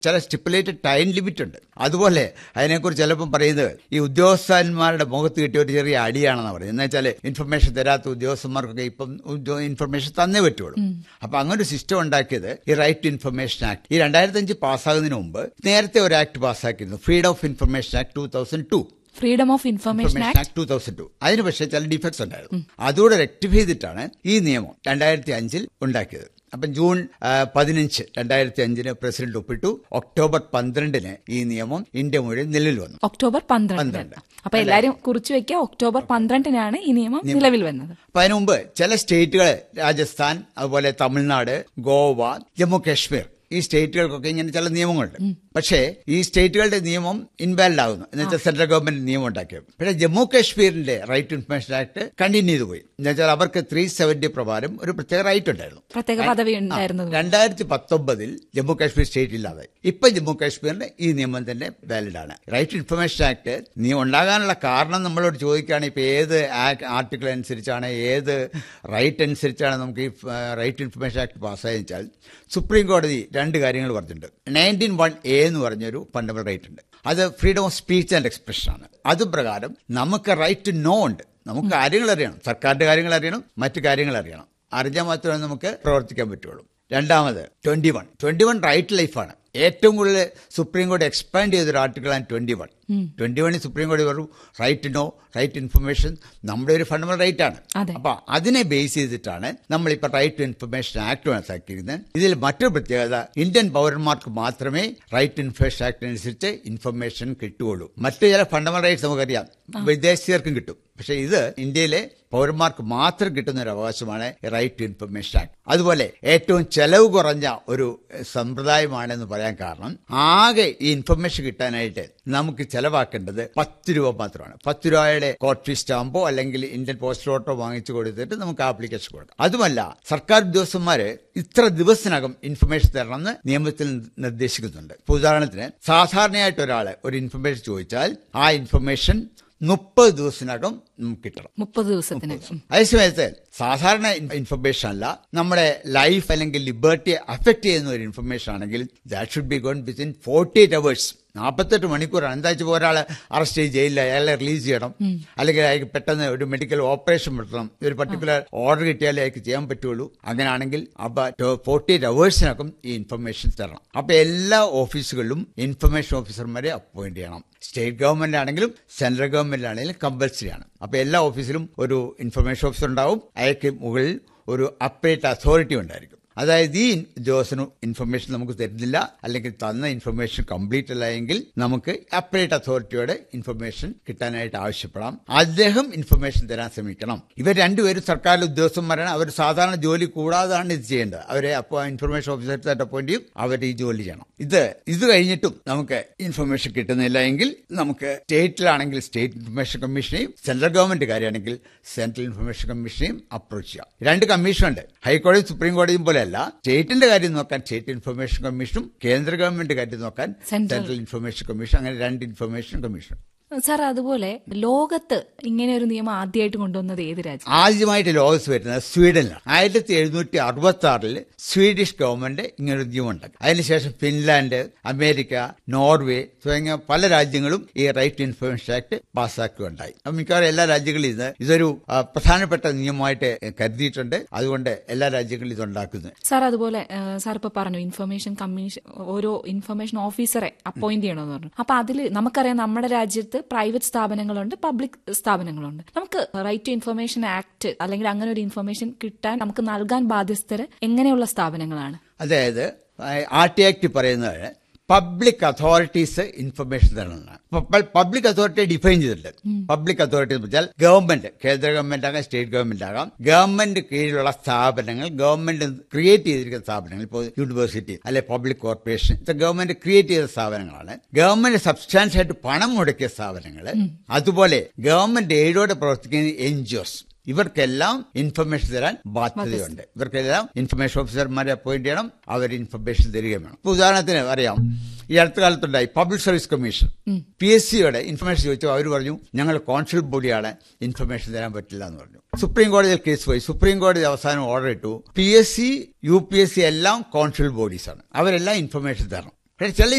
ചില stipulated time limit ഉണ്ട് അതുപോലെ അതിനെക്കുറിച്ച് ചിലപ്പം പറയുന്നത് ഈ ഉദ്യോഗസ്ഥന്മാരുടെ മുഖത്ത് കിട്ടിയ ഒരു ചെറിയ അടിയാണെന്ന് പറയുന്നത് എന്ന് വെച്ചാൽ ഇൻഫർമേഷൻ തരാത്ത ഉദ്യോഗസ്ഥന്മാർക്കൊക്കെ ഇപ്പം ഇൻഫർമേഷൻ തന്നേ പറ്റുള്ളൂ അപ്പൊ അങ്ങനെ ഒരു സിസ്റ്റം ഉണ്ടാക്കിയത് ഈ റൈറ്റ് ടു ഇൻഫർമേഷൻ ആക്ട് ഈ രണ്ടായിരത്തി അഞ്ച് പാസ്സാകുന്നതിന് മുമ്പ് നേരത്തെ ഒരു ആക്ട് പാസ്സാക്കിയിരുന്നു freedom of information act two thousand two freedom of information information act act two thousand two അതിന് പക്ഷേ ചില ഡിഫക്ട്സ് ഉണ്ടായിരുന്നു അതുകൂടെ റെക്ടിഫൈ ചെയ്തിട്ടാണ് ഈ നിയമം രണ്ടായിരത്തി അഞ്ചിൽ ഉണ്ടാക്കിയത് അപ്പം ജൂൺ ആ, പതിനഞ്ച് രണ്ടായിരത്തി അഞ്ചിന് പ്രസിഡന്റ് ഒപ്പിട്ടു ഒക്ടോബർ പന്ത്രണ്ടിന് ഈ നിയമം ഇന്ത്യ മുഴുവൻ നിലവിൽ വന്നു ഒക്ടോബർ പന്ത്രണ്ട് പന്ത്രണ്ട്. അപ്പൊ എല്ലാരും കുറിച്ചു വെക്കുക ഒക്ടോബർ പന്ത്രണ്ടിനാണ് ഈ നിയമം നിലവിൽ വന്നത് അപ്പൊ അതിനു മുമ്പ് ചില സ്റ്റേറ്റുകൾ രാജസ്ഥാൻ അതുപോലെ തമിഴ്നാട് ഗോവ ജമ്മു കാശ്മീർ ഈ സ്റ്റേറ്റുകൾക്കൊക്കെ ഇങ്ങനെ ചില നിയമങ്ങളുണ്ട് പക്ഷേ ഈ സ്റ്റേറ്റുകളുടെ നിയമം ഇൻവാലിഡ് ആകുന്നു എന്ന് വെച്ചാൽ സെൻട്രൽ ഗവൺമെന്റ് നിയമം ഉണ്ടാക്കിയത് പക്ഷേ ജമ്മു കാശ്മീരിന്റെ right to information act continue ചെയ്തു പോയി എന്ന് വെച്ചാൽ അവർക്ക് ത്രീ സെവന്റി പ്രകാരം ഒരു പ്രത്യേക റൈറ്റ് ഉണ്ടായിരുന്നു പ്രത്യേക പദവി ഉണ്ടായിരുന്നത് രണ്ടായിരത്തി പത്തൊമ്പതിൽ ജമ്മു കാശ്മീർ സ്റ്റേറ്റ് ഇല്ലാതെ ഇപ്പൊ ജമ്മു കാശ്മീരിന് ഈ നിയമം തന്നെ വാലിഡ് ആണ് റൈറ്റ് ഇൻഫർമേഷൻ ആക്ട് നീ ഉണ്ടാകാനുള്ള കാരണം നമ്മളോട് ചോദിക്കുകയാണ് ഇപ്പൊ ഏത് ആർട്ടിക്കിൾ അനുസരിച്ചാണ് ഏത് റൈറ്റ് അനുസരിച്ചാണ് നമുക്ക് ഈ റൈറ്റ് ഇൻഫർമേഷൻ ആക്ട് പാസ്സായെന്ന് വെച്ചാൽ സുപ്രീം കോടതി രണ്ട് കാര്യങ്ങൾ പറഞ്ഞിട്ടുണ്ട് നയൻറ്റീൻ വൺ എ എന്ന് പറഞ്ഞൊരു ഫണ്ടമെന്റൽ റൈറ്റ് ഉണ്ട് അത് freedom of speech and expression ആണ് അത് പ്രകാരം നമുക്ക് റൈറ്റ് ടു നോ ഉണ്ട് നമുക്ക് കാര്യങ്ങൾ അറിയണം സർക്കാരിന്റെ കാര്യങ്ങൾ അറിയണം മറ്റു കാര്യങ്ങൾ അറിയണം അറിഞ്ഞാൽ മാത്രമേ നമുക്ക് പ്രവർത്തിക്കാൻ പറ്റുള്ളൂ രണ്ടാമത് twenty one twenty one right ലൈഫാണ് ഏറ്റവും കൂടുതൽ സുപ്രീം കോടതി എക്സ്പാൻഡ് ചെയ്തൊരു ആർട്ടിക്കിളാണ് ട്വന്റി വൺ ട്വന്റി വണ്ണിൽ സുപ്രീം കോടതി പറഞ്ഞു റൈറ്റ് നോ റൈറ്റ് ഇൻഫർമേഷൻ നമ്മുടെ ഒരു ഫണ്ടമെന്റൽ റൈറ്റ് ആണ് അതെ. അപ്പൊ അതിനെ ബേസ് ചെയ്തിട്ടാണ് നമ്മളിപ്പോ റൈറ്റ് ടു ഇൻഫർമേഷൻ ആക്ട് മനസ്സിലാക്കിയിരുന്നത് ഇതിൽ മറ്റൊരു പ്രത്യേകത ഇന്ത്യൻ പൗരന്മാർക്ക് മാത്രമേ റൈറ്റ് ടു ഇൻഫർമേഷൻ ആക്ട് അനുസരിച്ച് ഇൻഫർമേഷൻ കിട്ടുകയുള്ളൂ മറ്റു ചില ഫണ്ടമെന്റൽ റൈറ്റ്സ് നമുക്കറിയാം വിദേശീയർക്കും കിട്ടും പക്ഷെ ഇത് ഇന്ത്യയിലെ പൗരന്മാർക്ക് മാത്രം കിട്ടുന്ന ഒരു അവകാശമാണ് റൈറ്റ് ടു ഇൻഫർമേഷൻ ആക്ട് അതുപോലെ ഏറ്റവും ചെലവ് കുറഞ്ഞ ഒരു എഹ്, സമ്പ്രദായമാണെന്ന് പറയാൻ കാരണം ആകെ ഈ ഇൻഫർമേഷൻ കിട്ടാനായിട്ട് നമുക്ക് ചെലവാക്കേണ്ടത് പത്ത് രൂപ മാത്രമാണ് പത്ത് രൂപയുടെ കോട്ട് ഫീസ് സ്റ്റാമ്പോ അല്ലെങ്കിൽ ഇന്ത്യൻ പോസ്റ്റ് ഓട്ടോ വാങ്ങിച്ചു കൊടുത്തിട്ട് നമുക്ക് ആപ്ലിക്കേഷൻ കൊടുക്കാം അതുമല്ല സർക്കാർ ഉദ്യോഗസ്ഥന്മാര് ഇത്ര ദിവസത്തിനകം ഇൻഫർമേഷൻ തരണമെന്ന് നിയമത്തിൽ നിർദ്ദേശിക്കുന്നുണ്ട് ഇപ്പൊ ഉദാഹരണത്തിന് സാധാരണയായിട്ട് ഒരാള് ഒരു ഇൻഫർമേഷൻ ചോദിച്ചാൽ ആ ഇൻഫർമേഷൻ മുപ്പത് ദിവസത്തിനകം നമുക്ക് കിട്ടണം മുപ്പത് ദിവസത്തിനകം അതേസമയത്ത് സാധാരണ ഇൻഫർമേഷൻ അല്ല നമ്മുടെ ലൈഫ് അല്ലെങ്കിൽ ലിബർട്ടിയെ അഫക്ട് ചെയ്യുന്ന ഒരു ഇൻഫർമേഷൻ ആണെങ്കിൽ that should be gone within forty eight hours നാൽപ്പത്തെട്ട് മണിക്കൂറാണ് എന്താ വെച്ചാൽ ഒരാളെ അറസ്റ്റ് ചെയ്ത് ജയിലിൽ അയാളെ റിലീസ് ചെയ്യണം അല്ലെങ്കിൽ അയാൾക്ക് പെട്ടെന്ന് ഒരു മെഡിക്കൽ ഓപ്പറേഷൻ നടത്തണം ഒരു പർട്ടിക്കുലർ ഓർഡർ കിട്ടിയാലേ അയാൾക്ക് ചെയ്യാൻ പറ്റുള്ളൂ അങ്ങനെയാണെങ്കിൽ അപ്പൊ ഫോർട്ടി എയ്റ്റ് അവേഴ്സിനകം ഈ ഇൻഫർമേഷൻ തരണം അപ്പൊ എല്ലാ ഓഫീസുകളിലും ഇൻഫർമേഷൻ ഓഫീസർമാരെ അപ്പോയിന്റ് ചെയ്യണം സ്റ്റേറ്റ് ഗവൺമെന്റ് ആണെങ്കിലും സെൻട്രൽ ഗവൺമെന്റ് ആണെങ്കിലും കമ്പൽസറി ആണ് അപ്പൊ എല്ലാ ഓഫീസിലും ഒരു ഇൻഫർമേഷൻ ഓഫീസർ ഉണ്ടാവും അയാൾക്ക് മുകളിൽ ഒരു അപ്പറേറ്റ് അതോറിറ്റി ഉണ്ടായിരിക്കും അതായത് ഈ ഉദ്യോഗസ്ഥന് ഇൻഫർമേഷൻ നമുക്ക് തരുന്നില്ല അല്ലെങ്കിൽ തന്ന ഇൻഫർമേഷൻ കംപ്ലീറ്റ് അല്ല എങ്കിൽ നമുക്ക് അപ്പറേറ്റ് അതോറിറ്റിയോട് ഇൻഫർമേഷൻ കിട്ടാനായിട്ട് ആവശ്യപ്പെടാം അദ്ദേഹം ഇൻഫർമേഷൻ തരാൻ ശ്രമിക്കണം ഇവർ രണ്ടുപേരും സർക്കാർ ഉദ്യോഗസ്ഥന്മാരാണ് അവർ സാധാരണ ജോലി കൂടാതാണ് ഇത് ചെയ്യേണ്ടത് അവരെ അപ്പോൾ ഇൻഫർമേഷൻ ഓഫീസർസായിട്ട് അപ്പോയിന്റ് ചെയ്യും അവർ ഈ ജോലി ചെയ്യണം ഇത് ഇത് കഴിഞ്ഞിട്ടും നമുക്ക് ഇൻഫർമേഷൻ കിട്ടുന്നില്ല എങ്കിൽ നമുക്ക് സ്റ്റേറ്റിലാണെങ്കിൽ സ്റ്റേറ്റ് ഇൻഫർമേഷൻ കമ്മീഷനെയും സെൻട്രൽ ഗവൺമെന്റ് കാര്യമാണെങ്കിൽ സെൻട്രൽ ഇൻഫർമേഷൻ കമ്മീഷനെയും അപ്രോച്ച് ചെയ്യാം രണ്ട് കമ്മീഷനുണ്ട് ഹൈക്കോടതി സുപ്രീം കോടതിയും പോലെയല്ല സ്റ്റേറ്റിന്റെ കാര്യം നോക്കാൻ സ്റ്റേറ്റ് ഇൻഫർമേഷൻ കമ്മീഷനും കേന്ദ്ര ഗവൺമെന്റ് കാര്യം നോക്കാൻ Central. സെൻട്രൽ ഇൻഫർമേഷൻ കമ്മീഷൻ അങ്ങനെ രണ്ട് ഇൻഫർമേഷൻ കമ്മീഷൻ സാർ അതുപോലെ ലോകത്ത് ഇങ്ങനെ ഒരു നിയമം ആദ്യമായിട്ട് കൊണ്ടുവന്നത് ഏത് രാജ്യം ആദ്യമായിട്ട് ലോകത്ത് വരുന്നത് സ്വീഡനിലാണ് ആയിരത്തി എഴുന്നൂറ്റി അറുപത്തി ആറിൽ സ്വീഡിഷ് ഗവൺമെന്റ് ഇങ്ങനൊരു നിയമം ഉണ്ടാക്കി അതിനുശേഷം ഫിൻലാൻഡ് അമേരിക്ക നോർവേ തുടങ്ങിയ പല രാജ്യങ്ങളും ഈ റൈറ്റ് ടു ഇൻഫർമേഷൻ ആക്ട് പാസ്സാക്കുകയുണ്ടായി അപ്പൊ മിക്കവാറും എല്ലാ രാജ്യങ്ങളും ഇത് ഇതൊരു ആ, പ്രധാനപ്പെട്ട നിയമമായിട്ട് കരുതിയിട്ടുണ്ട് അതുകൊണ്ട് എല്ലാ രാജ്യങ്ങളും ഇത് ഉണ്ടാക്കുന്നത് സാർ അതുപോലെ ആ, സാർ ഇപ്പൊ പറഞ്ഞു ഇൻഫർമേഷൻ കമ്മീഷൻ ഓരോ ഇൻഫർമേഷൻ ഓഫീസറെ അപ്പോയിന്റ് ചെയ്യണമെന്ന് പറഞ്ഞു അപ്പൊ അതിൽ നമുക്കറിയാം നമ്മുടെ രാജ്യത്ത് പ്രൈവറ്റ് സ്ഥാപനങ്ങളുണ്ട് പബ്ലിക് സ്ഥാപനങ്ങളുണ്ട് നമുക്ക് റൈറ്റ് ടു ഇൻഫർമേഷൻ ആക്ട് അല്ലെങ്കിൽ അങ്ങനെ ഒരു ഇൻഫർമേഷൻ കിട്ടാൻ നമുക്ക് നൽകാൻ ബാധ്യസ്ഥര് എങ്ങനെയുള്ള സ്ഥാപനങ്ങളാണ് അതായത് ആർ ടി ആക്ട് പറയുന്നത് പബ്ലിക് അതോറിറ്റീസ് ഇൻഫർമേഷൻ തരണമെന്നാണ് പബ്ലിക് അതോറിറ്റി ഡിഫൈൻ ചെയ്തിട്ടുണ്ട് പബ്ലിക് അതോറിറ്റി എന്ന് വെച്ചാൽ ഗവൺമെന്റ് കേന്ദ്ര ഗവൺമെന്റ് ആകാം സ്റ്റേറ്റ് ഗവൺമെന്റ് ആകാം ഗവൺമെന്റ് കീഴിലുള്ള സ്ഥാപനങ്ങൾ ഗവൺമെന്റ് ക്രിയേറ്റ് ചെയ്തിരിക്കുന്ന സ്ഥാപനങ്ങൾ ഇപ്പോൾ യൂണിവേഴ്സിറ്റി അല്ലെ പബ്ലിക് കോർപ്പറേഷൻ ഇത് ഗവൺമെന്റ് ക്രിയേറ്റ് ചെയ്ത സ്ഥാപനങ്ങളാണ് ഗവൺമെന്റ് സബ്സ്റ്റാൻസ് ആയിട്ട് പണം മുടക്കിയ സ്ഥാപനങ്ങൾ അതുപോലെ ഗവൺമെന്റ് എയ്ഡോടെ പ്രവർത്തിക്കുന്ന എൻ ജി ഒസ് ഇവർക്കെല്ലാം ഇൻഫർമേഷൻ തരാൻ ബാധ്യതയുണ്ട് ഇവർക്കെല്ലാം ഇൻഫർമേഷൻ ഓഫീസർമാരെ അപ്പോയിന്റ് ചെയ്യണം അവർ ഇൻഫർമേഷൻ തരികയും വേണം ഇപ്പൊ ഉദാഹരണത്തിന് അറിയാം ഈ അടുത്ത കാലത്തുണ്ടായി public service commission P S സിയുടെ ഇൻഫർമേഷൻ ചോദിച്ചു അവർ പറഞ്ഞു ഞങ്ങൾ കോൺസുൽ ബോഡിയാണ് ഇൻഫർമേഷൻ തരാൻ പറ്റില്ല എന്ന് പറഞ്ഞു സുപ്രീം കോടതിയിൽ കേസ് പോയി സുപ്രീം കോടതി അവസാനം ഓർഡർ ഇട്ടു P S C U P S C എല്ലാം കോൺസുൽ ബോഡീസ് ആണ് അവരെല്ലാം ഇൻഫർമേഷൻ തരണം പക്ഷേ ചില